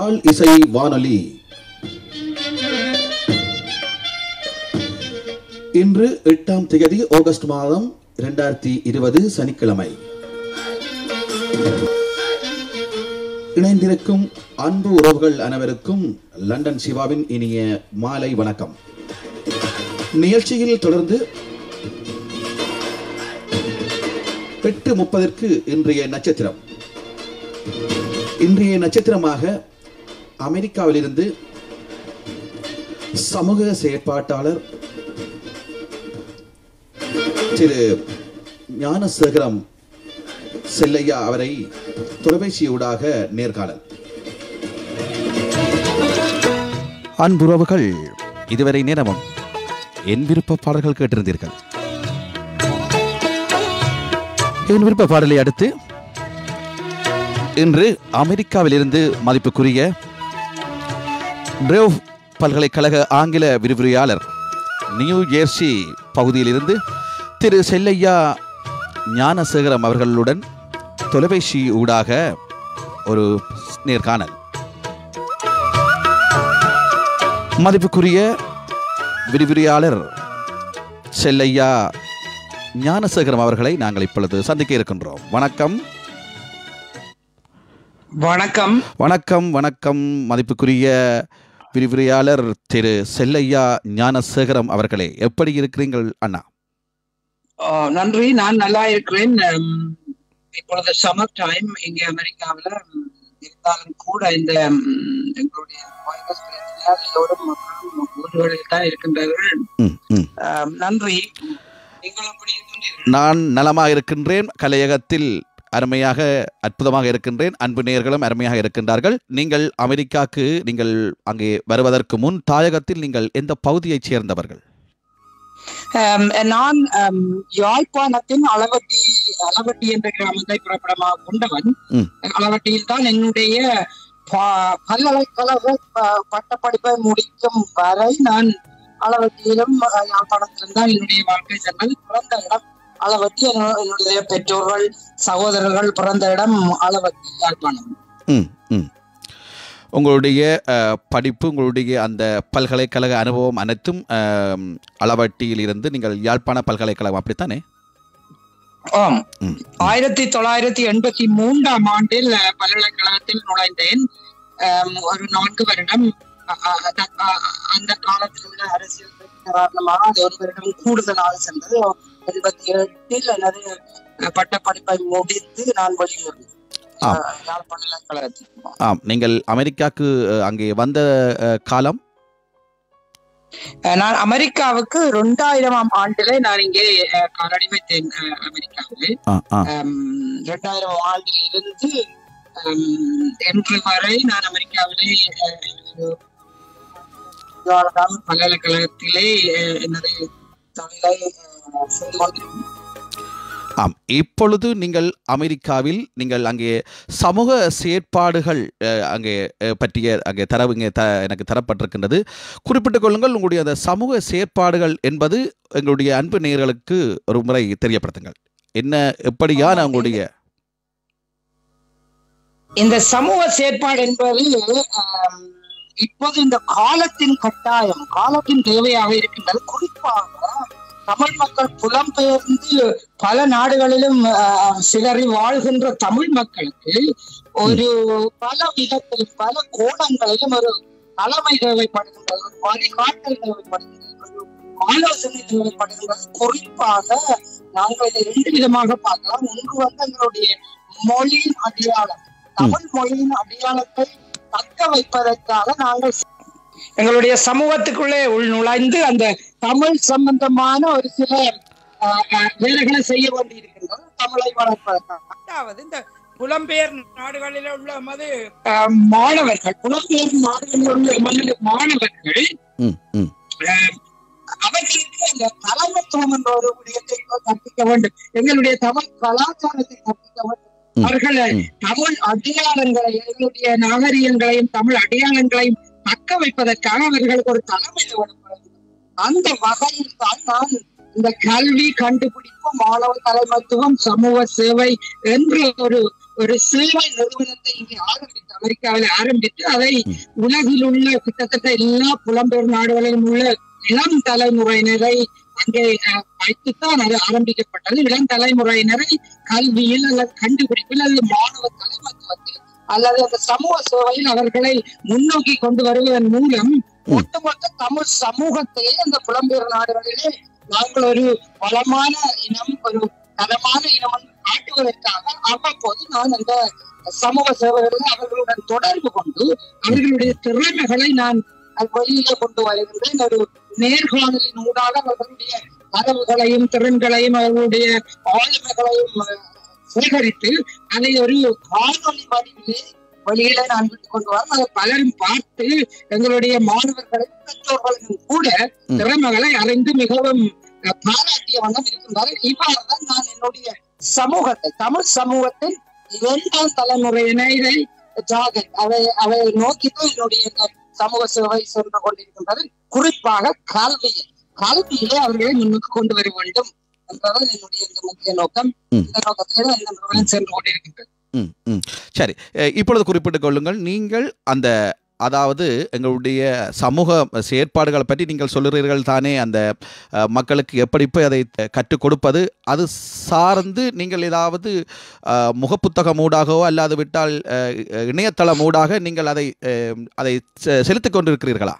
யாழ் இசை வானொலி இன்று எட்டாம் திகதி ஆகஸ்ட் மாதம் இரண்டாயிரத்தி இருபது சனிக்கிழமை இணைந்திருக்கும் அன்பு உறவுகள் அனைவருக்கும் லண்டன் சிவாவின் இனிய மாலை வணக்கம் நிகழ்ச்சியில் தொடர்ந்து எட்டு முப்பதற்கு இன்றைய நட்சத்திரம் இன்றைய நட்சத்திரமாக அமெரிக்காவிலிருந்து சமூக செயற்பாட்டாளர் திரு ஞானசேகரம் செல்லையா அவரை தொலைபேசியூடாக நேர்காணல் அன்புறவுகள் இதுவரை நேரமும் என் விருப்ப பாடல்கள் கேட்டிருந்தீர்கள் என் விருப்ப பாடலை அடுத்து இன்று அமெரிக்காவிலிருந்து மதிப்புக்குரிய ட்ரேவ் பல்கலைக்கழக ஆங்கில விரிவுரையாளர் நியூ ஜெர்சி பகுதியிலிருந்து திரு செல்லையா ஞானசேகரம் அவர்களுடன் தொலைபேசி ஊடாக ஒரு நேர்காணல் மதிப்புக்குரிய விரிவுரையாளர் செல்லையா ஞானசேகரம் அவர்களை நாங்கள் இப்பொழுது சந்திக்க இருக்கின்றோம் வணக்கம் வணக்கம் வணக்கம் வணக்கம் மதிப்புக்குரிய விரிவுரையாளர் திரு செல்லையா ஞானசேகரம் அவர்களே எப்படி இருக்கிறீர்கள் அண்ணா ஆ, நன்றி நான் நல்லா இருக்கிறேன் உம், இப்பொழுது சம்மர் டைம் இங்கே அமெரிக்காவில் உம், இருந்தாலும் கூட இந்த உம், எங்களுடைய வைரஸ் பிரச்சனையால் எல்லோரும் மக்களும் ஊர்களில் தான் இருக்கின்றார்கள் ம், ம். ஆம், நன்றி நீங்கள் எப்படி இருக்கின்றீர்கள் நான் நலமாக இருக்கின்றேன் கலையகத்தில் அருமையாக அற்புதமாக இருக்கின்றேன் அன்பு நேயர்களும் அருமையாக இருக்கின்றார்கள் நீங்கள் அமெரிக்காக்கு நீங்கள் அங்கே வருவதற்கு முன் தாயகத்தில் நீங்கள் எந்த பகுதியைச் சேர்ந்தவர்கள் ஆம், நான் ஆம், யாழ்ப்பாணத்தின் அளவட்டி அளவட்டி என்ற கிராமத்தை புறப்படமாக கொண்டவன் ம். அளவட்டியில் தான் என்னுடைய ப- பல்கலைக்கழக ப- பட்டப்படிப்பை முடிக்கும் வரை நான் அளவட்டியிலும் அஹ், யாழ்ப்பாணத்திலும் தான் என்னுடைய வாழ்க்கை சென்றது பிறந்த இடம் அளவட்டி என்னோ- என்னுடைய பெற்றோர்கள் சகோதரர்கள் பிறந்த இடம் அளவட்டி யாழ்ப்பாணம் ம் ம் உங்களுடைய அஹ், படிப்பு உங்களுடைய அந்த பல்கலைக்கழக அனுபவம் அனைத்தும் அஹ், அளவட்டியில் இருந்து நீங்கள் யாழ்ப்பாண பல்கலைக்கழகம் அப்படித்தானே ஆம் ம், ஆயிரத்தி தொள்ளாயிரத்தி எண்பத்தி மூன்றாம் ஆண்டில் அஹ், பல்கலைக்கழகத்தில் நுழைந்தேன் ஆம், ஒரு நான்கு வருடம் அ- அ- அ- அ- அந்த காலத்தில் உள்ள அரசியல் காரணமாக அது ஒரு வருடம் கூடுதலாக சென்றது எண்பத்தி எட்டில் எனது அஹ், பட்டப்படிப்பை முடித்து நான் வெளியேறினேன் ஆம். அஹ், யாழ் பல்கலைக்கழகத்தில் ஆம் நீங்கள் அமெரிக்காக்கு அஹ், அங்கே வந்த அஹ், காலம் அஹ், நான் அமெரிக்காவுக்கு இரண்டாயிரமாம் ஆண்டிலே நான் இங்கே அஹ், காலடி வைத்தேன் அஹ், அமெரிக்காவில் ஆ, ஆ. ஆம், இரண்டாயிரம் ஆண்டில் இருந்து ஆம், இன்று வரை நான் அமெரிக்காவிலே அஹ், யாழ்ப்பாணம் பல்கலைக்கழகத்திலே அஹ், எனது தொழிலை அஹ், செய்து கொண்டிருக்கிறேன். ஆம் இப்பொழுது நீங்கள் அமெரிக்காவில் நீங்கள் அங்கே சமூக செயற்பாடுகள் அஹ், அங்கே அஹ், பற்றிய அங்கே தரவு இங்கே த எனக்கு தரப்பட்டிருக்கின்றது குறிப்பிட்டுக் கொள்ளுங்கள் உங்களுடைய அந்த சமூக செயற்பாடுகள் என்பது எங்களுடைய அன்பு நேயர்களுக்கு ஒரு முறை தெரியப்படுத்துங்கள் என்ன எப்படியான உங்களுடைய இந்த சமூக செயற்பாடு என்பது ஆம், இப்போது இந்த காலத்தின் கட்டாயம் காலத்தின் தேவையாக இருக்கின்றது குறிப்பாக தமிழ் மக்கள் புலம்பெயர்ந்து பல நாடுகளிலும் ஆஹ், சிலரில் வாழ்கின்ற தமிழ் மக்களுக்கு ஒரு பல விதத்தில் பல கோணங்களிலும் ஒரு தலைமை தேவைப்படுகின்றது ஒரு வழிகாட்டல் தேவைப்படுகின்றது ஒரு ஆலோசனை தேவைப்படுகின்றது குறிப்பாக நாங்கள் இதை இரண்டு விதமாக பார்க்கலாம் ஒன்று வந்து எங்களுடைய மொழியின் அடையாளம் தமிழ் மொழியின் அடையாளத்தை தக்க வைப்பதற்காக நாங்கள் எங்களுடைய சமூகத்துக்குள்ளே உள் நுழைந்து அந்த தமிழ் சம்பந்தமான ஒரு சில ஆஹ், ஆஹ், வேலைகளை செய்ய வேண்டியிருக்கின்றது தமிழை வளர்ப்பதற்காக அதாவது இந்த புலம்பெயர் நாடுகளில் உள்ள எமது ஆஹ், மாணவர்கள் புலம்பெயர் நாடுகளில் உள்ள எமது மாணவர்கள் ம் ம் ஆஹ், அவர்களுக்கு அந்த தலைமைத்துவம் என்ற ஒரு விடயத்தை கற்பிக்க வேண்டும் எங்களுடைய தமிழ் கலாச்சாரத்தை கற்பிக்க வேண்டும் ம். அவர்கள் ம். தமிழ் அடையாளங்களை எங்களுடைய நாகரிகங்களையும் தமிழ் அடையாளங்களையும் தக்க வைப்பதற்காக அவர்களுக்கு ஒரு தலைமை தேவைப்படுகிறது அந்த வகையில் தான் நான் இந்த கல்வி கண்டுபிடிப்பு மாணவ தலைமத்துவம் சமூக சேவை என்ற ஒரு ஒரு சேவை நிறுவனத்தை இங்கே ஆரம்பித்து அமெரிக்காவில் ஆரம்பித்து அதை உலகில் உள்ள கிட்டத்தட்ட எல்லா புலம்பெயர் நாடுகளிலும் உள்ள இளம் தலைமுறையினரை அங்கே அஹ், வைத்துத்தான் அது ஆரம்பிக்கப்பட்டது இளம் தலைமுறையினரை கல்வியில் அல்லது கண்டுபிடிப்பில் அல்லது மாணவ தலைமத்துவத்தில் அல்லது அந்த சமூக சேவையில் அவர்களை முன்னோக்கி கொண்டு வருவதன் மூலம் ஒட்டுமொத்த தமிழ் சமூகத்தையே அந்த புலம்பெயர் நாடுகளிலே நாங்கள் ஒரு வளமான இனம் ஒரு தரமான இனம் என்று காட்டுவதற்காக அவ்வப்போது நான் அந்த சமூக சேவைகளில் அவர்களுடன் தொடர்பு கொண்டு அவர்களுடைய திறமைகளை நான் அது வெளியிலே கொண்டு வருகின்றேன் ஒரு நேர்காணலின் ஊடாக அவர்களுடைய கதவுகளையும் திறன்களையும் அவர்களுடைய ஆளுமைகளையும் அஹ், சேகரித்து அதை ஒரு காணொலி வடிவிலே வெளியில நான் விட்டு கொண்டு வரேன் அதை பலரும் பார்த்து எங்களுடைய மாணவர்களும் பெற்றோர்களும் கூட ம். திறமைகளை அறிந்து மிகவும் அஹ், பாராட்டிய வண்ணம் இருக்கின்றார்கள் இவ்வாறுதான் நான் என்னுடைய சமூகத்தை தமிழ் சமூகத்தின் இரண்டாம் தலைமுறையினரை ஜாகத் அதை அதை நோக்கித்தான் என்னுடைய இந்த சமூக சேவை சென்று கொண்டிருக்கின்றது குறிப்பாக கல்வியில் கல்வியிலே அவர்களை முன்னுக்கு கொண்டு வர வேண்டும் என்பதுதான் என்னுடைய இந்த முக்கிய நோக்கம் ம். இந்த நோக்கத்திலே தான் இந்த நிறுவனம் சென்று கொண்டிருக்கின்றது ம் ம் சரி அஹ், இப்பொழுது குறிப்பிட்டுக் கொள்ளுங்கள் நீங்கள் அந்த அதாவது எங்களுடைய சமூக செயற்பாடுகளை பற்றி நீங்கள் சொல்லுகிறீர்கள் தானே அந்த அஹ், மக்களுக்கு எப்படி போய் அதை த- கற்றுக் கொடுப்பது அது சார்ந்து நீங்கள் ஏதாவது அஹ், முகப்புத்தகம் ஊடாகவோ அல்லாது விட்டால் அஹ், இணையதளம் ஊடாக நீங்கள் அதை அஹ், அதை செ- செலுத்திக் கொண்டிருக்கிறீர்களா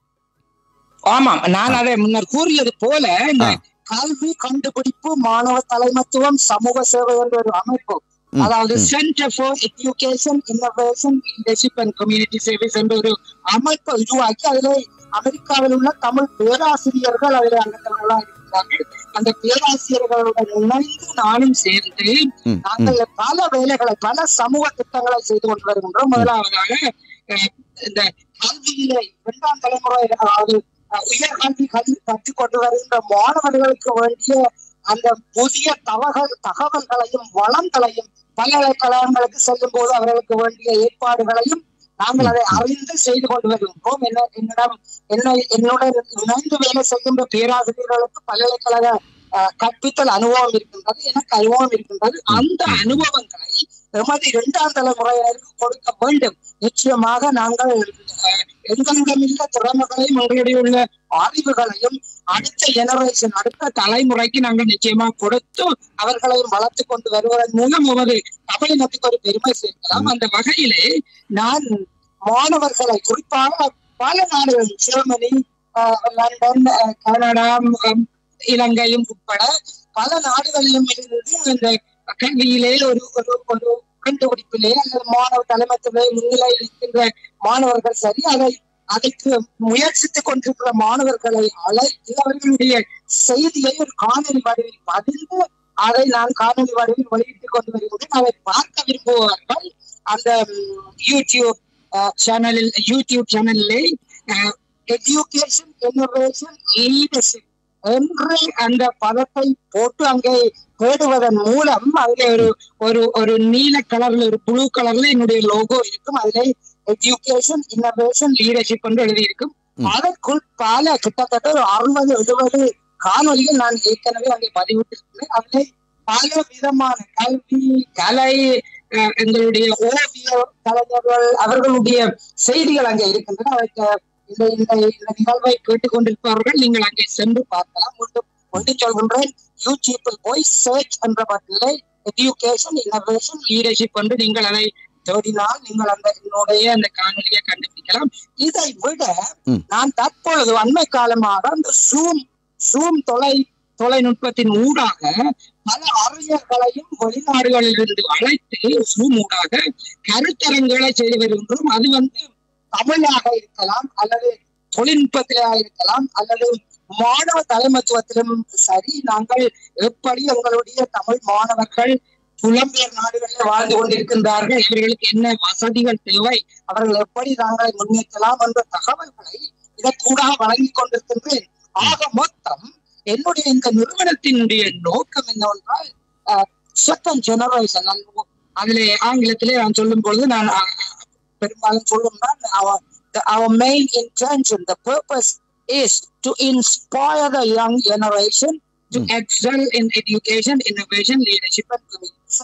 ஆமாம் நான் அதை முன்னர் கூறியது போல இந்த ஆ. கல்வி கண்டுபிடிப்பு மாணவ தலைமத்துவம் சமூக சேவை என்ற ஒரு அமைப்பு ம், அதாவது ம். Centre for education innovation leadership and community service என்ற ஒரு அமைப்பை உருவாக்கி அதிலே அமெரிக்காவில் உள்ள தமிழ் பேராசிரியர்கள் அதில் அங்கத்தவர்களாக இருக்கிறார்கள் அந்த பேராசிரியர்களுடன் இணைந்து நானும் சேர்ந்து ம், ம், நாங்கள் பல வேலைகளை பல சமூக திட்டங்களை செய்து கொண்டு வருகின்றோம் முதலாவதாக அஹ், இந்த கல்வியிலே இரண்டாம் தலைமுறை அதாவது அஹ், உயர்கல்வி கல்வி கற்றுக் கொண்டு வருகின்ற மாணவர்களுக்கு வேண்டிய அந்த புதிய தகவல் தகவல்களையும் வளங்களையும் பல்கலைக்கழகங்களுக்கு செல்லும் போது அவர்களுக்கு வேண்டிய ஏற்பாடுகளையும் நாங்கள் அதை அறிந்து செய்து கொண்டு வருகின்றோம் என்ன என்னிடம் என்னை என்னுடன் இணைந்து வேலை செய்கின்ற பேராசிரியர்களுக்கு பல்கலைக்கழக அஹ், கற்பித்தல் அனுபவம் இருக்கின்றது எனக்கு அனுபவம் இருக்கின்றது அந்த அனுபவங்களை எமது இரண்டாம் தலைமுறையினருக்கு கொடுக்க வேண்டும் நிச்சயமாக நாங்கள் அஹ், எங்களிடமில்ல திறமைகளையும் எங்களுடைய உள்ள அறிவுகளையும் அடுத்த ஜெனரேஷன் அடுத்த தலைமுறைக்கு நாங்கள் நிச்சயமாக கொடுத்து அவர்களையும் வளர்த்து கொண்டு வருவதன் மூலம் நமது தமிழினத்துக்கு ஒரு பெருமை சேர்க்கலாம் அந்த வகையிலே நான் மாணவர்களை குறிப்பாக பல நாடுகள் ஜெர்மனி அஹ், லண்டன் அஹ், கனடா அஹ், இலங்கையும் உட்பட பல நாடுகளிலும் இருந்து இந்த கல்வியிலே ஒரு ஒரு ஒரு கண்டுபிடிப்பிலே அல்லது மாணவ தலைமத்திலே முன்னிலையில் இருக்கின்ற மாணவர்கள் சரி அதை அதற்கு முயற்சித்துக் கொண்டிருக்கிற மாணவர்களை அழைத்து அவர்களுடைய செய்தியை ஒரு காணொலி வடிவில் பதிந்து அதை நான் காணொலி வடிவில் வெளியிட்டுக் கொண்டு வருகிறேன் அதை பார்க்க விரும்புபவர்கள் அந்த ம், யூடியூப் அஹ், சேனலில் யூடியூப் சேனலிலே எஜுகேஷன் இன்னோவேஷன் லீடர்ஷிப் என்று அந்த பதத்தை போட்டு அங்கே தேடுவதன் மூலம் அங்கே ஒரு ஒரு ஒரு நீல கலர்ல ஒரு ப்ளூ கலர்ல என்னுடைய லோகோ இருக்கும் அதிலே எஜுகேஷன் இன்னோவேஷன் லீடர்ஷிப் என்று எழுதியிருக்கும் ம். அதற்குள் பல கிட்டத்தட்ட ஒரு அறுபது எழுபது காணொலிகள் நான் ஏற்கனவே அங்கே பதிவிட்டிருக்கிறேன் அதிலே பல விதமான கல்வி கலை அஹ், எங்களுடைய ஓவிய கலைஞர்கள் அவர்களுடைய செய்திகள் அங்கே இருக்கின்றன அதற்கு இந்த இந்த இந்த நிகழ்வை கேட்டுக்கொண்டிருப்பவர்கள் நீங்கள் அங்கே சென்று பார்க்கலாம் மீண்டும் ஒன்று சொல்கின்றேன் யூடியூப்பில் போய் சர்ச் என்ற பட்டியலை எஜுகேஷன் இன்னோவேஷன் லீடர்ஷிப் என்று நீங்கள் அதை தேடினால் நீங்கள் அந்த என்னுடைய அந்த காணொலியை கண்டுபிடிக்கலாம் இதை விட ம். நான் தற்பொழுது அண்மை காலமாக அந்த ஜூம் ஜூம் தொலை தொலைநுட்பத்தின் ஊடாக பல அறிஞர்களையும் வெளிநாடுகளில் இருந்து அழைத்து ஜூம் ஊடாக கருத்தரங்குகளை செய்து வருகின்றோம் அது வந்து தமிழாக இருக்கலாம் அல்லது தொழில்நுட்பத்திலாக இருக்கலாம் அல்லது மாணவ தலைமத்துவத்திலும் சரி நாங்கள் எப்படி எங்களுடைய தமிழ் மாணவர்கள் புலம்பெயர் நாடுகளில் வாழ்ந்து கொண்டிருக்கின்றார்கள் இவர்களுக்கு என்ன வசதிகள் தேவை அவர்கள் எப்படி நாங்களை முன்னேற்றலாம் என்ற தகவல்களை இதற்கூடாக வழங்கிக் கொண்டிருக்கின்றேன் ஆக மொத்தம் என்னுடைய இந்த நிறுவனத்தினுடைய நோக்கம் என்னவென்றால் செகண்ட் ஜெனரேஷன் அதிலே ஆங்கிலத்திலே நான் சொல்லும் பொழுது நான் அஹ், பெரும்பாலும் சொல்லும்னா our the, our main intention the purpose is to inspire the young generation to Mm. excel in education innovation leadership and community service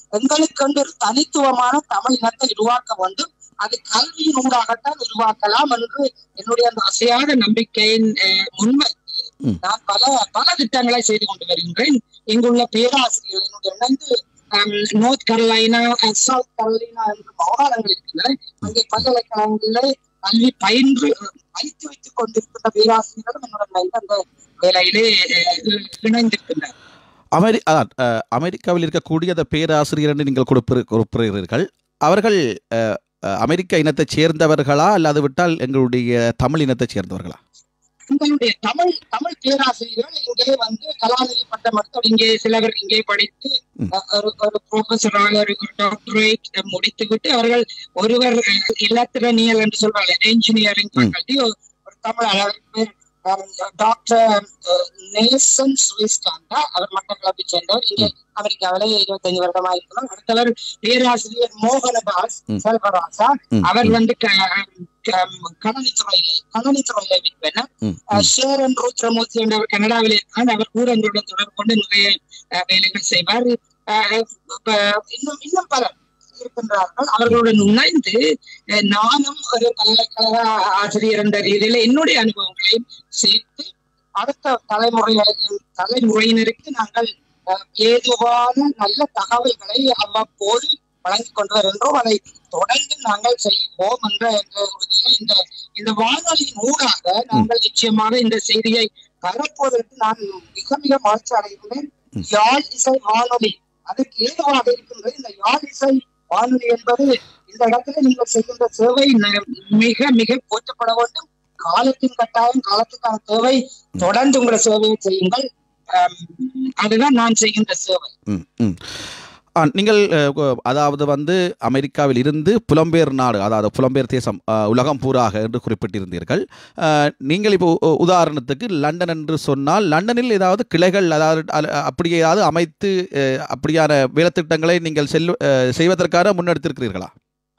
எங்களுக்கென்று ஒரு தனித்துவமான தமிழ் இனத்தை உருவாக்க வேண்டும் அது கல்வியின் ஊடாகத்தான் உருவாக்கலாம் என்று என்னுடைய அந்த அசையாத நம்பிக்கையின் அஹ், முன்வைத்து ம். நான் பல பல திட்டங்களை செய்து கொண்டு வருகின்றேன் இங்குள்ள பேராசிரியர்கள் என்னுடைய இணைந்து நோர்த் கரோலைனா சவுத் கரோலினா என்ற மாகாணங்கள் இருக்கின்றன அங்கே பல்கலைக்கழகங்களிலே கல்வி பயின்று பயிற்சி வைத்துக் கொண்டிருக்கின்ற பேராசிரியர்களும் என்னுடன் இணைந்து அந்த வேலையிலே அஹ், இணைந்திருக்கின்றனர் அமெரி அதான், அஹ், அமெரிக்காவில் இருக்கக்கூடிய அந்த பேராசிரியர் என்று நீங்கள் கொடுப்பிரு குறிப்பிடுகிறீர்கள் அவர்கள் அஹ், அஹ், அமெரிக்க இனத்தைச் சேர்ந்தவர்களா அல்லது விட்டால் எங்களுடைய தமிழ் இனத்தைச் சேர்ந்தவர்களா எங்களுடைய தமிழ் தமிழ் பேராசிரியர்கள் இங்கே வந்து கலாநிதி பட்டம் எடுத்து இங்கே சிலவர் இங்கே படித்து ம். அஹ், ஒரு ஒரு ப்ரொஃபஸராக ஒரு டாக்டரேட் முடித்துவிட்டு அவர்கள் ஒருவர் இலத்திரனியல் என்று சொல்வார்கள் என்ஜினியரிங் ம். ஃபேக்கல்டி ஒரு தமிழ் அவர் பேர் டாக்டர் நேசன் சுவிஸ்டாண்டா அவர் மட்டக்களப்பை சேர்ந்தவர் இங்கே அமெரிக்காவிலே இருபத்தஞ்சு வருடமா இருக்கிறார் அடுத்தவர் பேராசிரியர் மோகனதாஸ் ம். செல்வராசா ம், அவர் ம், வந்து க- க- கணனித்துறையிலே கணனித்துறையிலே விற்பனர் ம், அஹ் ம். ஷேரன் ருத்ரமூர்த்தி என்றவர் கனடாவில் இருக்கார் அவர் கூட எங்களுடன் தொடர்பு கொண்டு நிறைய அஹ், வேலைகள் செய்வார் அஹ், இப்ப இன்னும் இன்னும் பலர் இருக்கின்றார்கள் அவர்களுடன் இணைந்து அஹ், நானும் ஒரு பல்கலைக்கழக ஆசிரியர் என்ற ரீதியில என்னுடைய அனுபவங்களையும் சேர்த்து அடுத்த தலைமுறைகளுக்கு தலைமுறையினருக்கு நாங்கள் அஹ், ஏதுவான நல்ல தகவல்களை அவ்வப்போது வழங்கிக் கொண்டு வருகின்றோம் அதை தொடர்ந்து நாங்கள் செய்வோம் என்ற என்ற உறுதியில இந்த இந்த வானொலியின் ஊடாக நாங்கள் நிச்சயமாக இந்த செய்தியை பரப்புவதற்கு நான் மிக மிக மகிழ்ச்சி அடைகின்றேன் ம். யாழ் இசை வானொலி அதுக்கு ஏதுவாக இருக்கின்றது இந்த யாழ் இசை வானொலி என்பது இந்த இடத்துல நீங்கள் செய்கின்ற சேவை ந- மிக மிக போற்றப்பட வேண்டும் காலத்தின் கட்டாயம் காலத்துக்கான தேவை தொடர்ந்து உங்களை சேவையை செய்யுங்கள் ஆம், அதுதான் நான் செய்கின்ற சேவை ம், ம். ஆ, நீங்கள் அஹ், கு- அதாவது வந்து அமெரிக்காவில் இருந்து புலம்பெயர் நாடு அதாவது புலம்பெயர் தேசம் அஹ், உலகம் பூராக என்று குறிப்பிட்டிருந்தீர்கள் அஹ், நீங்கள் இப்போ உ- உதாரணத்துக்கு லண்டன் என்று சொன்னால் லண்டனில் ஏதாவது கிளைகள் அதாவது அல- அப்படி ஏதாவது அமைத்து அஹ், அப்படியான வேலைத்திட்டங்களை நீங்கள் செல்லு அஹ், செய்வதற்காக முன்னெடுத்திருக்கிறீர்களா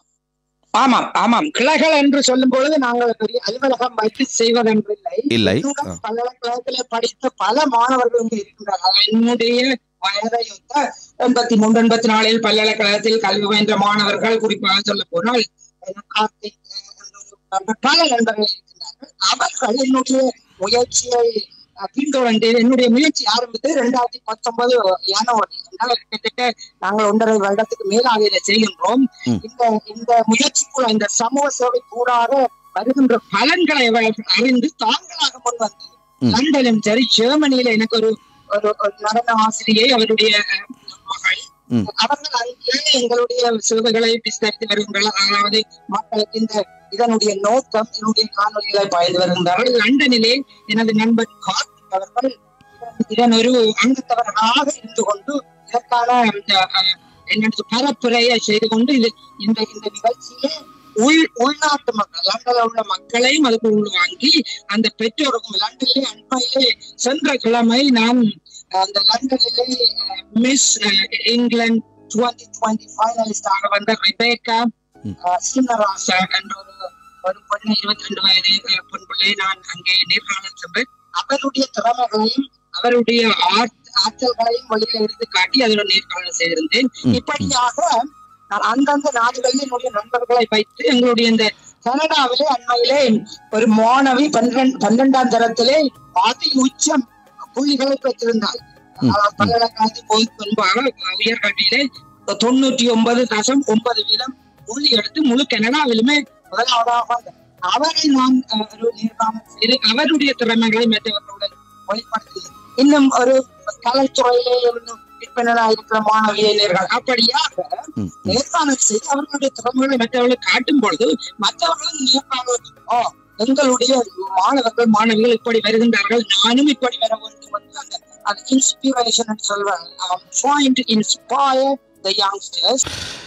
ஆமாம் ஆமாம் கிளைகள் என்று சொல்லும் பொழுது நாங்கள் பெரிய அலுவலகம் வைத்து செய்வதென்றில்லை இல்லை என்னுடன் பல்கலைக்கழகத்திலே படித்த பல மாணவர்கள் இங்கே இருக்கின்றார்கள் என்னுடைய வயதை ஒத்த எண்பத்தி மூன்று எண்பத்தி நாலில் பல்கலைக்கழகத்தில் கல்வி பயின்ற மாணவர்கள் குறிப்பாக சொல்ல போனால் அஹ், கார்த்திக் அஹ், என்ற ஒரு நண்பர், பல நண்பர்கள் இருக்கின்றார்கள் அவர்கள் என்னுடைய முயற்சியை அஹ், பின்தொடர்ந்து என்னுடைய முயற்சி ஆரம்பித்து இரண்டாயிரத்தி பத்தொன்பது ஜனவரி அதனால கிட்டத்தட்ட நாங்கள் ஒன்றரை வருடத்துக்கு மேலாக இதை செய்கின்றோம் ம். இந்த இந்த முயற்சிக்குள்ள இந்த சமூக சேவை கூடாக வருகின்ற பலன்களை அவர்கள் அறிந்து தாங்களாக முன் வந்து ம். லண்டனும் சரி ஜெர்மனியில எனக்கு ஒரு ஒரு ஒரு நடன ஆசிரியை அவருடைய அஹ், மகள் ம். அவர்கள் அங்கே எங்களுடைய சேவைகளை விஸ்தரித்து வருகின்றனர் அதாவது மக்களுக்கு இந்த இதனுடைய நோக்கம் என்னுடைய காணொலிகளை பயந்து வருகின்றார்கள் லண்டனிலே எனது நண்பர் கார்த்திக் அவர்கள் இதன்- இதன் ஒரு அங்கத்தவர்களாக இருந்து கொண்டு இதற்கான இந்த, அஹ், என்னது பரப்புரையை செய்து கொண்டு இது இந்த இந்த நிகழ்ச்சியிலே உள் உள்நாட்டு மக்கள் லண்டனில் உள்ள மக்களையும் அதுக்கு உள்வாங்கி அந்த பெற்றோருக்கும் லண்டனிலே அண்மையிலே சென்ற கிழமை நான் அந்த லண்டனிலே மிஸ் இங்கிலாந்து டுவெண்ட்டி டுவெண்ட்டி ஃபைனலிஸ்டாக வந்த ரிபேக்கா ம். சின்னராசா என்ற ஒரு ஒரு பெண்ணு இருபத்தி ரெண்டு வயது அஹ், பெண் பிள்ளை நான் அங்கே நேர்காணல் சென்றேன் அவருடைய திறமைகளையும் அவருடைய ஆற்- ஆற்றல்களையும் வெளியில எடுத்து காட்டி அதில் நேர்காணல் செய்திருந்தேன் ம், ம். இப்படியாக நான் அந்தந்த நாடுகளில் என்னுடைய நண்பர்களை வைத்து எங்களுடைய இந்த கனடாவிலே அண்மையிலே ஒரு மாணவி பன்னிரண்டு பன்னிரெண்டாம் தரத்திலே அதி உச்சம் புள்ளிகளை பெற்றிருந்தாள் ம், அதாவது பல்கலைக்கழகத்தில் போய் முன்பாக உயர்கல்வியிலே தொண்ணூற்றி ஒன்பது தசம் ஒன்பது வீதம் புள்ளி எடுத்து முழு கனடாவிலுமே முதலாவதாக வந்தார். அவரை நான் அஹ், ஒரு நேர்காணல் செய்து அவருடைய திறமைகளை மற்றவர்களுடன் வெளிப்படுத்தினேன் இன்னும் ஒரு கலைத்துறையிலே இருந்து விற்பனராக இருக்கிற மாணவியை நேர்கள் அப்படியாக ம், ம். நேர்காணல் செய்து அவர்களுடைய திறமைகளை மற்றவர்களுக்கு காட்டும் பொழுது மற்றவர்களும் நேர்காணல் ஓ எங்களுடைய மாணவர்கள் மாணவிகள் இப்படி வருகின்றார்கள் நானும் இப்படி வர வேண்டும் என்று அந்த அது இன்ஸ்பிரேஷன் சொல்வாங்க இன்ஸ்பயர் த யங்ஸ்டர்ஸ்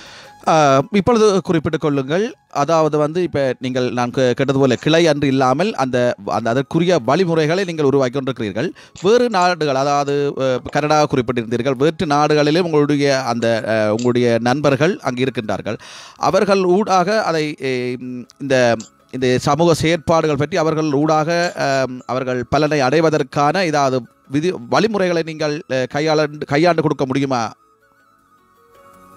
ஆஹ், இப்பொழுது குறிப்பிட்டுக் கொள்ளுங்கள் அதாவது வந்து இப்போ நீங்கள் நான் கே- கேட்டது போல கிளை அன்று இல்லாமல் அந்த அந்த அதற்குரிய வழிமுறைகளை நீங்கள் உருவாக்கி கொண்டிருக்கிறீர்கள் வேறு நாடுகள் அதாவது அஹ், கனடா குறிப்பிட்டிருந்தீர்கள் வேற்று நாடுகளிலும் உங்களுடைய அந்த அஹ், உங்களுடைய நண்பர்கள் அங்கு இருக்கின்றார்கள் அவர்கள் ஊடாக அதை அஹ், இந்த இந்த சமூக செயற்பாடுகள் பற்றி அவர்கள் ஊடாக அஹ், அவர்கள் பலனை அடைவதற்கான ஏதாவது விதி வழிமுறைகளை நீங்கள் அஹ், கையாள கையாண்டு கொடுக்க முடியுமா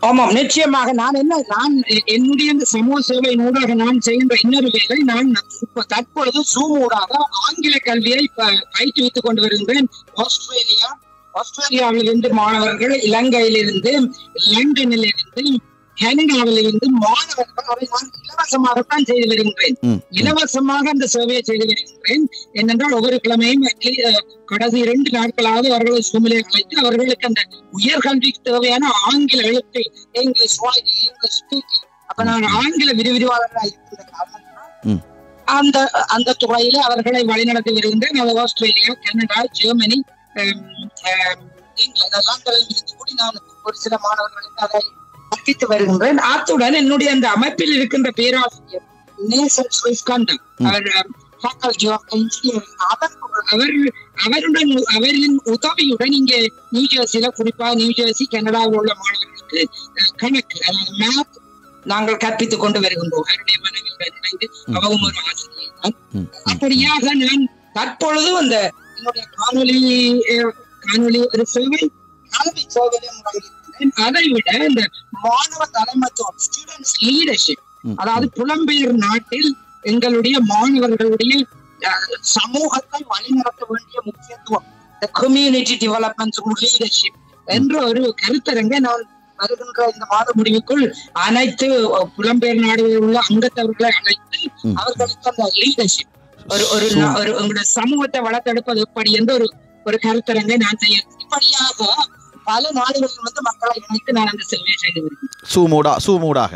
ஆமாம் நிச்சயமாக நான் என்ன நான் எ- என்னுடைய இந்த சமூக சேவை ஊடாக நான் செய்கின்ற இன்னொரு வேலை நான் இப்ப தற்பொழுது ஜூம் ஊடாக ஆங்கில கல்வியை இப்ப பயிற்றுவித்துக் கொண்டு வருகின்றேன் ஆஸ்திரேலியா ஆஸ்திரேலியாவிலிருந்து மாணவர்கள் இலங்கையிலிருந்து லண்டனிலிருந்து கனடாவிலிருந்து மாணவர்கள் அதை நான் இலவசமாகத்தான் செய்து வருகின்றேன் ம், ம். இலவசமாக அந்த சேவையை செய்து வருகின்றேன் என்னென்றால் ஒவ்வொரு கிழமையும் அஹ், கடைசி இரண்டு நாட்களாவது அவர்களை சூழ்நிலை அழைத்து அவர்களுக்கு அந்த உயர்கல்விக்கு தேவையான ஆங்கில எழுத்து இங்கிலீஷ் வாய்ஸ் இங்கிலீஷ் ஸ்பீக்கிங் அப்ப நான் ஆங்கில விரிவிரிவாளராக இருக்கின்ற காரணத்தினால் ம். அந்த அந்த துறையில அவர்களை வழிநடத்தி வருகின்றேன் அது ஆஸ்திரேலியா கனடா ஜெர்மனி ஹம், ஹம், இங்கிலாந்து லண்டனில் இருந்து கூடி நான் ஒரு சில மாணவர்களுக்கு அதை கற்பித்து வருகின்றேன் அத்துடன் என்னுடைய அந்த அமைப்பில் இருக்கின்ற பேராசிரியர் நேசன் ஸ்விஸ்கண்டம் ம். அவர் ஃபேக்கல்டி ஆஃப் இன்ஜினியரிங் அவர் அவர் அவருடன் அவரின் உதவியுடன் இங்கே நியூ ஜெர்சியில குறிப்பா நியூ ஜெர்சி கனடாவில் உள்ள மாணவர்களுக்கு அஹ், கணக்கு அதாவது மேத் நாங்கள் கற்பித்துக் கொண்டு வருகின்றோம் அவருடைய மனைவியுடன் இணைந்து ம். அவரும் ஒரு ஆசிரியர் தான் ம், ம். அப்படியாக நான் தற்பொழுது அந்த என்னுடைய காணொலி அஹ், காணொலி ஒரு சேவை கல்வி சேவையில முறையிருக்கிறேன் அதை விட இந்த மாணவ தலைமைத்துவம் ஸ்டூடெண்ட்ஸ் லீடர்ஷிப் ம், அதாவது புலம்பெயர் நாட்டில் எங்களுடைய மாணவர்களுடைய அஹ், சமூகத்தை வழிநடத்த வேண்டிய முக்கியத்துவம் இந்த கம்யூனிட்டி டெவலப்மெண்ட் லீடர்ஷிப் என்ற ஒரு கருத்தரங்கை நான் வருகின்ற இந்த மாத முடிவுக்குள் அனைத்து அஹ், புலம்பெயர் நாடுகளில் உள்ள அங்கத்தவர்களை அழைத்து ம். அவர்களுக்கு அந்த லீடர்ஷிப் ஒரு ஒரு சூ- நா- ஒரு உங்களுடைய சமூகத்தை வளர்த்தெடுப்பது எப்படி என்ற ஒரு ஒரு கருத்தரங்கை நான் செய்ய இப்படியாக பல நாடுகளில் வந்து மக்களை இணைத்து நான் அந்த சேவையை செய்து வருகிறேன் சூமூடா சூமூடாக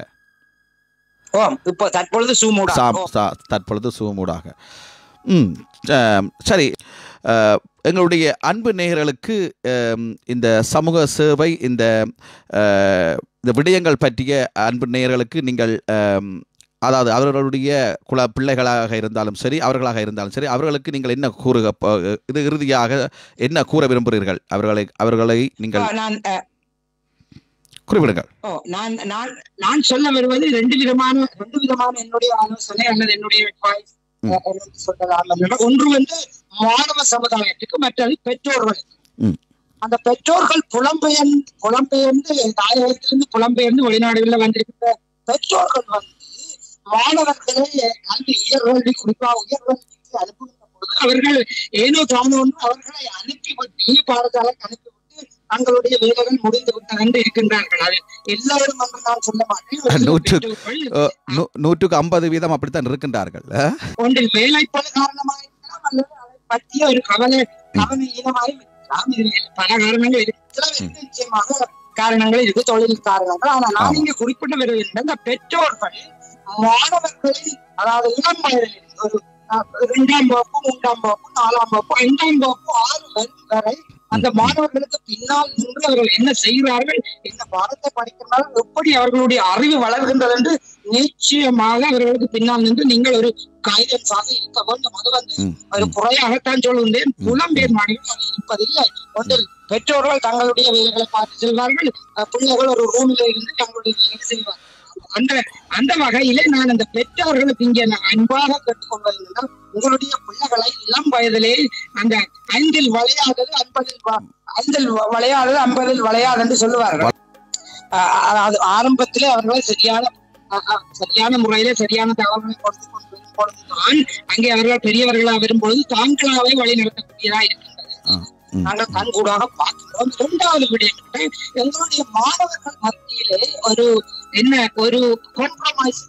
ஓ இப்போ தற்பொழுது சூமூடா சாம் ஓ, சா- தற்பொழுது சூமூடாக ம் ஆம், சரி அஹ், எங்களுடைய அன்பு நேயர்களுக்கு அம், இந்த சமூக சேவை இந்த அஹ், இந்த விடயங்கள் பற்றிய அன்பு நேயர்களுக்கு நீங்கள் அம், அதாவது அவர்களுடைய குல பிள்ளைகளாக இருந்தாலும் சரி அவர்களாக இருந்தாலும் சரி அவர்களுக்கு நீங்கள் என்ன கூறுக ப- இது இறுதியாக என்ன கூற விரும்புகிறீர்கள் அவர்களை அவர்களை நீங்கள் ஆ, நான் அஹ், குறிப்பிடுங்கள் ஓ நான் நான் நான் சொல்ல வருவது ரெண்டு விதமான ரெண்டு விதமான என்னுடைய ஆலோசனை அல்லது என்னுடைய advice, ம். அஹ், என்று சொல்லலாம் அல்லது ஒன்று வந்து மாணவ சமுதாயத்துக்கு மற்றது பெற்றோர்களுக்கு ம். அந்த பெற்றோர்கள் புலம்பெயர்ந்து புலம்பெயர்ந்து தாயகத்திலிருந்து புலம்பெயர்ந்து வெளிநாடுகளில் வந்திருக்கிற பெற்றோர்கள் வந்து மாணவர்களை கல்வி உயர்கல்வி குறிப்பா உயர்கல்விக்கு அனுப்புகின்ற பொழுது அவர்கள் ஏனோ தானோ என்று அவர்களை அனுப்பிவிட்டு பாடசாலைக்கு அனுப்பிவிட்டு தங்களுடைய வேலைகள் முடிந்து விட்டது என்று இருக்கின்றார்கள் அது எல்லாரும் என்று நான் சொல்ல மாட்டேன் ஒரு சில நூற்று- பெற்றோர்கள் அஹ், நூ- நூற்றுக்கு ஐம்பது வீதம் அப்படித்தான் இருக்கின்றார்கள் அஹ்? ஒன்றில் வேலைப்பளு காரணமாக இருக்கலாம் அல்லது அதை பற்றிய ஒரு கவலை கவன ஈனமாக இருக்கலாம் இதில் பல காரணங்கள் இருக்கு சில பேருக்கு நிச்சயமாக காரணங்கள் இருக்கு தொழில் காரணங்கள் ஆனா நான் ஆமா. இங்க குறிப்பிட்டு வருகின்ற இந்த பெற்றோர்கள் மாணவர்களை அதாவது இளம் வயதில் ஒரு அஹ், இரண்டாம் வகுப்பு மூன்றாம் வகுப்பு நாலாம் வகுப்பு ஐந்தாம் வகுப்பு ஆறு வரை வரை அந்த மாணவர்களுக்கு பின்னால் நின்று அவர்கள் என்ன செய்கிறார்கள் என்ன பாடத்தை படிக்கிறார்கள் எப்படி அவர்களுடைய அறிவு வளர்கின்றது என்று நிச்சயமாக அவர்களுக்கு பின்னால் நின்று நீங்கள் ஒரு கைடன்ஸாக இருக்க வேண்டும் அது வந்து ம், ஒரு ம். குறையாகத்தான் சொல்லுகின்றேன் புலம்பெயர் நாடுகள் அது இருப்பதில்லை ஒன்றில் பெற்றோர்கள் தங்களுடைய வேலைகளை பார்த்து செல்வார்கள் அஹ் பிள்ளைகள் ஒரு ரூமில் இருந்து தங்களுடைய வேலையை செய்வார்கள் அந்த அந்த வகையிலே நான் அந்த பெற்றோர்களுக்கு இங்கே நான் அன்பாக கேட்டுக்கொள்வது என்னன்னா உங்களுடைய பிள்ளைகளை இளம் வயதிலே அந்த ஐந்தில் விளையாதது ஐம்பதில் வ- ஐந்தில் வ- விளையாதது ஐம்பதில் விளையாது என்று சொல்லுவார்கள் அஹ் அஹ் அது ஆரம்பத்திலே அவர்களை சரியான அஹ் அஹ் சரியான முறையிலே சரியான தகவல்களை கொடுத்து கொண்டு வரும் பொழுதுதான் அங்கே அவர்கள் பெரியவர்களாக வரும்பொழுது தாங்களாவே வழி நடத்தக்கூடியதா இருக்கின்றது ம், நாங்கள் கண்கூடாக பார்க்கிறோம் இரண்டாவது விடயம் என்ன? எங்களுடைய மாணவர்கள் மத்தியிலே ஒரு என்ன ஒரு காம்ப்ரமைஸ்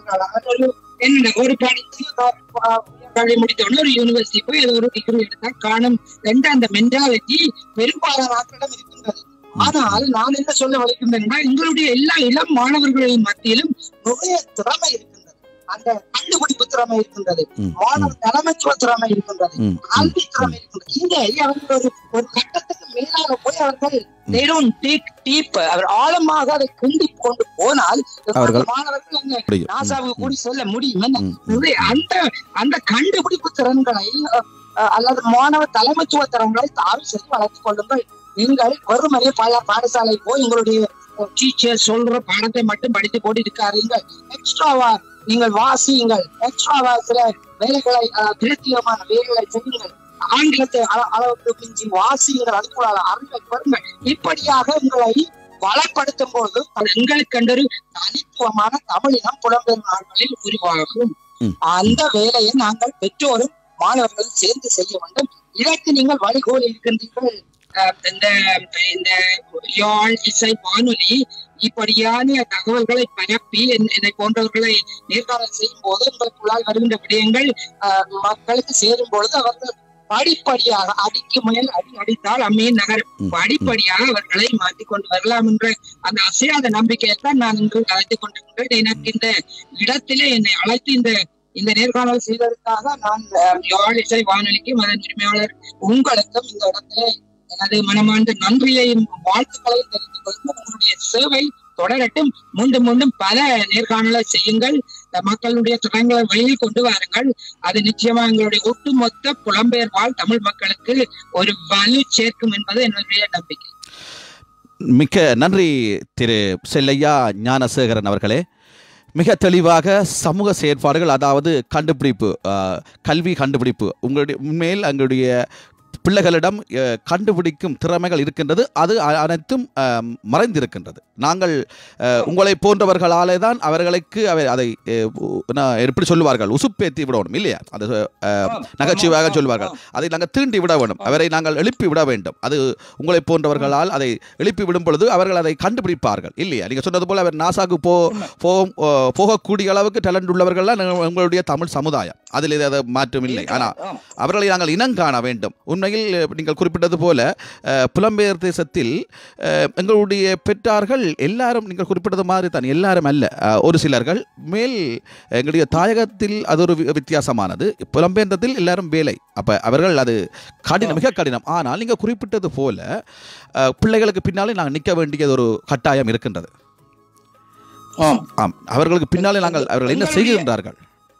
ஒரு என்ன ஒரு படித்து அஹ், கல்வி முடித்தோடனே ஒரு யூனிவர்சிட்டி போய் ஏதோ ஒரு டிகிரி எடுத்தா காணும் என்ற அந்த மென்டாலிட்டி பெரும்பாலான ஆட்களிடம் இருக்கின்றது ஆனால் நான் என்ன சொல்ல வலிக்கின்றேன்னா எங்களுடைய எல்லா இளம் மாணவர்களின் மத்தியிலும் நிறைய திறமை இருக்கின்றது அந்த கண்டுபிடிப்பு திறமை இருக்கின்றது ம், மாணவர் தலைமைத்துவ திறமை இருக்கின்றது ம், ம், கல்வி திறமை இருக்கின்றது இங்கே அவர்கள் ஒரு ஒரு கட்டத்துக்கு மேலாக போய் அவர்கள் they don't dig deep. அவர் ஆழமாக அதை கிண்டி கொண்டு போனால் அவர்கள் மாணவர்கள் அந்த முடியும். ம், நாசாவுக்கு ம், கூடி சொல்ல முடியும் என்ன? ம், ம். இது அந்த அந்த கண்டுபிடிப்பு திறன்களை அஹ், அஹ், அல்லது மாணவ தலைமைத்துவ திறன்களை தாவி சென்று வளர்த்துக் கொள்ளுங்கள் நீங்கள் வெறுமனே பல பாடசாலை போய் உங்களுடைய டீச்சர் சொல்ற பாடத்தை மட்டும் படித்து போட்டு இருக்காதீங்கள் எக்ஸ்ட்ராவா நீங்கள் வாசியுங்கள் எக்ஸ்ட்ராவா சில வேலைகளை அஹ், பிரத்யேகமான வேலைகளை செய்யுங்கள் ஆங்கிலத்தை அள- அளவுக்கு மிஞ்சி வாசியுங்கள் அதுக்குள்ள அறிவை பெறுங்கள் இப்படியாக உங்களை வளப்படுத்தும் போது அது எங்களுக்கென்று தனித்துவமான தமிழினம் புலம்பெயர் நாடுகளில் உருவாகும் ம். அந்த வேலையை நாங்கள் பெற்றோரும் மாணவர்களும் சேர்ந்து செய்ய வேண்டும் இதற்கு நீங்கள் வழிகோல் இருக்கின்றீர்கள் அஹ், இந்த இந்த யாழ் இசை வானொலி இப்படியான தகவல்களை பரப்பி என்- என்னை போன்றவர்களை நேர்காணல் செய்யும் போது உங்களுக்குள்ளால் வருகின்ற விடயங்கள் அஹ், மக்களுக்கு சேரும் பொழுது அவர்கள் படிப்படியாக அடிக்கு மேல் அடி அடித்தால் அம்மையின் நகர் ம். படிப்படியாக அவர்களை மாற்றிக் கொண்டு வரலாம் என்ற அந்த அசையாத நம்பிக்கையைத்தான் நான் இன்று அழைத்துக் கொண்டிருக்கின்றேன் எனக்கு இந்த இடத்திலே என்னை அழைத்து இந்த இந்த நேர்காணல் செய்வதற்காக நான் அஹ், யாழ் இசை வானொலிக்கும் அதன் உரிமையாளர் உங்களுக்கும் இந்த இடத்திலே எனது மனமார்ந்த நன்றியையும் வாழ்த்துக்களையும் தெரிவித்துக் கொள்ளும் உங்களுடைய சேவை தொடரட்டும் மீண்டும் மீண்டும் பல நேர்காணலை செய்யுங்கள் இந்த மக்களுடைய திறங்களை வெளியில் கொண்டு வாருங்கள் அது நிச்சயமா எங்களுடைய ஒட்டுமொத்த புலம்பெயர் வாழ் தமிழ் மக்களுக்கு ஒரு வலு சேர்க்கும் என்பது என்னுடைய நம்பிக்கை மிக்க நன்றி திரு செல்லையா ஞானசேகரன் அவர்களே மிக தெளிவாக சமூக செயற்பாடுகள் அதாவது கண்டுபிடிப்பு அஹ், கல்வி கண்டுபிடிப்பு உங்களுடைய உண்மையில் எங்களுடைய பிள்ளைகளிடம் அஹ், கண்டுபிடிக்கும் திறமைகள் இருக்கின்றது அது அ- அனைத்தும் அஹ், மறைந்திருக்கின்றது நாங்கள் அஹ், உங்களை போன்றவர்களாலே தான் அவர்களுக்கு அவை அதை அஹ், உ- நான் எப்படி சொல்லுவார்கள் உசுப்பேத்தி விடணும் இல்லையா அது அஹ், நகைச்சுவையாக சொல்வார்கள் அதை நாங்கள் தீண்டி விட வேண்டும் அவரை நாங்கள் எழுப்பி விட வேண்டும் அது உங்களை போன்றவர்களால் அதை எழுப்பி விடும் பொழுது அவர்கள் அதை கண்டுபிடிப்பார்கள் இல்லையா நீங்கள் சொன்னது போல அவர் நாசாக்கு போ போகும் ஓ, போகக்கூடிய அளவுக்கு டேலண்ட் உள்ளவர்கள்லாம் நங்க- உங்களுடைய தமிழ் சமுதாயம் அதில் எது மாற்றம் இல்லை ஆனால் அவர்களை நாங்கள் இனம் காண வேண்டும் உண்மையில் அஹ், நீங்கள் குறிப்பிட்டது போல அஹ், புலம்பெயர் தேசத்தில் அஹ், எங்களுடைய பெற்றார்கள் எல்லாரும் நீங்கள் குறிப்பிட்டது மாதிரி தான் எல்லாரும் அல்ல அஹ், ஒரு சிலர்கள் மேல் எங்களுடைய தாயகத்தில் அது ஒரு வி- வித்தியாசமானது புலம்பெயர்ந்ததில் எல்லாரும் வேலை அப்போ அவர்கள் அது கடினம் மிக கடினம் ஆனால் நீங்கள் குறிப்பிட்டது போல அஹ், பிள்ளைகளுக்கு பின்னாலே நாங்கள் நிற்க வேண்டியது ஒரு கட்டாயம் இருக்கின்றது ஆம் ஆம் அவர்களுக்கு பின்னாலே நாங்கள் அவர்கள் என்ன செய்கின்றார்கள்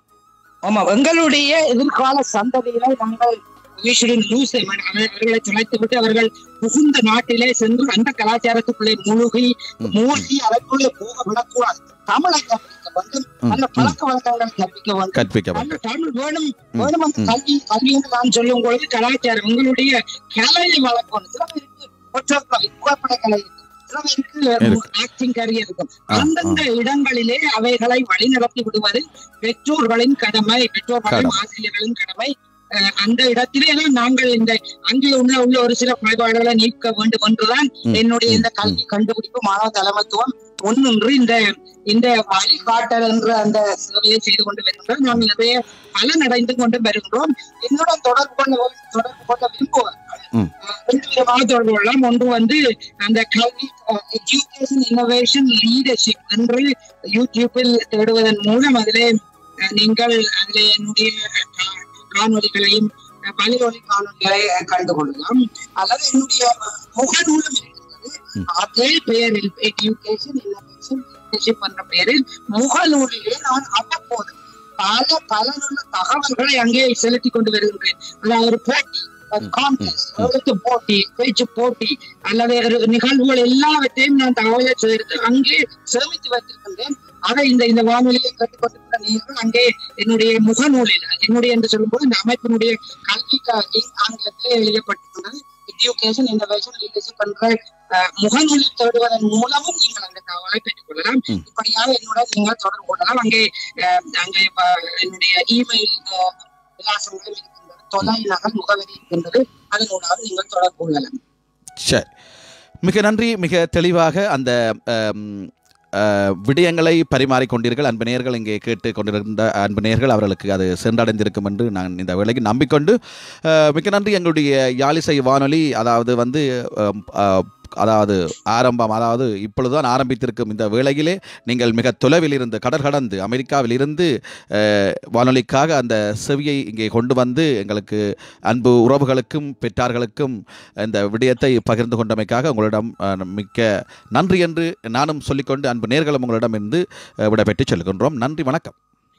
ஆமா எங்களுடைய எதிர்கால சந்ததியினை நாங்கள் we shouldn't lose them. அவர்கள்- அவர்களை தொலைத்து விட்டு அவர்கள் புகுந்த நாட்டிலே சென்று அந்த கலாச்சாரத்துக்குள்ளே முழுகி மூழ்கி அதற்குள்ளே போக விடக்கூடாது தமிழை கற்பிக்க வேண்டும் ம், நல்ல ம். பழக்க வழக்கங்களை கற்பிக்க வேண்டும் கற்பிக்க வேண்டும் நல்ல தமிழ் வேணும் ம், வேணும் அந்த ம். கல்வி கல்வி என்று நான் சொல்லும் பொழுது கலாச்சாரம் உங்களுடைய கலையை வளர்க்கணும் சில பேருக்கு ஒற்றக்கலை புகைப்பட கலை இருக்கும் சில பேருக்கு இருக்கு. ஆக்டிங் கரியர் இருக்கும் ஆ, அந்தந்த இடங்களிலே அவைகளை வழிநடத்தி விடுவது பெற்றோர்களின் கடமை பெற்றோர்களின் ஆசிரியர்களின் கடமை அஹ் அந்த இடத்திலே தான் நாங்கள் இந்த அங்கே உள்ள உள்ள ஒரு சில குறைபாடுகளை நீக்க வேண்டும் என்றுதான் ம், என்னுடைய ம், இந்த கல்வி கண்டுபிடிப்பு மாணவ தலைமைத்துவம் ஒன்றின்று இந்த இந்த வழிகாட்டல் என்ற அந்த சேவையை செய்து கொண்டு வருகின்றோம் நாங்கள் நிறைய பலனடைந்து கொண்டு வருகின்றோம் என்னுடன் தொடர்பு கொள்ள தொடர்பு கொள்ள விரும்புவார்கள் ம். அஹ் ரெண்டு விதமாக தொடர்பு கொள்ளலாம் ஒன்று வந்து அந்த கல்வி எஜுகேஷன் இன்னோவேஷன் லீடர்ஷிப் என்று யூடியூப்பில் தேடுவதன் மூலம் அதிலே அஹ், நீங்கள் அதிலே என்னுடைய அஹ், காணொலிகளையும் அஹ், வலையொலி காணொலிகளை அஹ், கண்டு கொள்ளலாம் அல்லது என்னுடைய அஹ், முகநூலும் இருக்கிறது ம். அதே பெயரில் எஜுகேஷன் இன்னோவேஷன் லீடர்ஷிப் என்ற பெயரில் முகநூலிலே நான் அவ்வப்போது பல பலனுள்ள தகவல்களை அங்கே செலுத்தி கொண்டு வருகின்றேன் அதாவது ஒரு போட்டி கான்டெஸ்ட் எழுத்து போட்டி பேச்சு போட்டி அல்லது ஒரு நிகழ்வுகள் எல்லாவற்றையும் நான் தகவலை சேர்த்து அங்கே சேமித்து வைத்திருக்கின்றேன் அதை இந்த இந்த வானொலியை கேட்டுக்கொண்டிருக்கிற நீங்கள் அங்கே என்னுடைய முகநூலில் என்னுடைய என்று சொல்லும்போது இந்த அமைப்பினுடைய கல்வி க- ஆங்கிலத்திலே எழுதப்பட்டிருக்கிறது எஜுகேஷன் இன்னோவேஷன் லீடர்ஷிப் என்ற அஹ், முகநூலில் தேடுவதன் மூலமும் நீங்கள் அந்த தகவலை பெற்றுக் கொள்ளலாம் ம். இப்படியாக என்னுடன் நீங்கள் தொடர்பு கொள்ளலாம் அங்கே அஹ், அங்கே அஹ், என்னுடைய இமெயில் விலாசங்களும் இருக்கின்றது தொலை நகல் முகவரி இருக்கின்றது அதன் மூலம் நீங்கள் தொடர்பு கொள்ளலாம் சரி மிக நன்றி மிக தெளிவாக அந்த அம், அஹ், விடயங்களை பரிமாறிக்கொண்டீர்கள் அன்பு நேயர்கள் இங்கே கேட்டு கொண்டிருந்த அன்பு நேயர்கள் அவர்களுக்கு அது சென்றடைந்திருக்கும் என்று நான் இந்த வேளைக்கு நம்பிக்கொண்டு அஹ், மிக நன்றி எங்களுடைய யாழிசை வானொலி அதாவது வந்து அம், அஹ், அதாவது ஆரம்பம் அதாவது இப்பொழுதுதான் ஆரம்பித்திருக்கும் இந்த வேளையிலே நீங்கள் மிக தொலைவில் இருந்து கடல் கடந்து அமெரிக்காவில் இருந்து அஹ், வானொலிக்காக அந்த செவியை இங்கே கொண்டு வந்து எங்களுக்கு அன்பு உறவுகளுக்கும் பெற்றார்களுக்கும் இந்த விடயத்தை பகிர்ந்து கொண்டமைக்காக உங்களிடம் அஹ், மிக்க நன்றி என்று நானும் சொல்லிக்கொண்டு அன்பு நேர்களும் உங்களிடம் இருந்து அஹ், விடைபெற்றுச் செல்கின்றோம் நன்றி வணக்கம்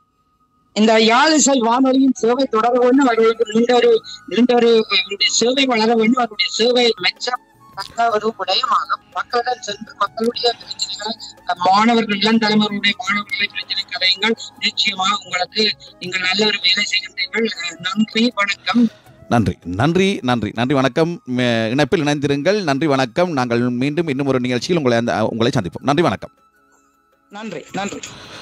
இந்த யாழிசை வானொலியின் சேவை தொடர வேண்டும் அவர்களுக்கு நீண்ட ஒரு நீண்ட ஒரு அவருடைய சேவை வளர வேண்டும் அவருடைய சேவை மெச்சம் தக்க ஒரு விடயமாக மக்களிடம் சென்று மக்களுடைய பிரச்சனைகளை அஹ், மாணவர்கள் இளம் தலைமுறையுடைய மாணவர்களுடைய பிரச்சனை கதையுங்கள் நிச்சயமாக உங்களுக்கு நீங்கள் நல்ல ஒரு வேலை செய்கின்றீர்கள் அஹ், நன்றி வணக்கம் நன்றி நன்றி நன்றி நன்றி வணக்கம் ம- இணைப்பில் இணைந்திருங்கள் நன்றி வணக்கம் நாங்கள் மீண்டும் இன்னும் ஒரு நிகழ்ச்சியில் உங்களை அந்த உங்களை சந்திப்போம் நன்றி வணக்கம் நன்றி நன்றி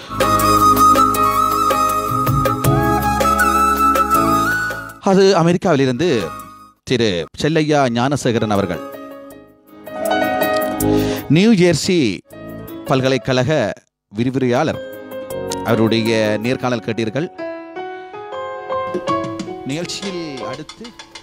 அது அமெரிக்காவிலிருந்து திரு செல்லையா ஞானசேகரன் அவர்கள் நியூ ஜெர்சி பல்கலைக்கழக விரிவுரையாளர் அவருடைய நேர்காணல் கேட்டீர்கள் நிகழ்ச்சியில் அடுத்து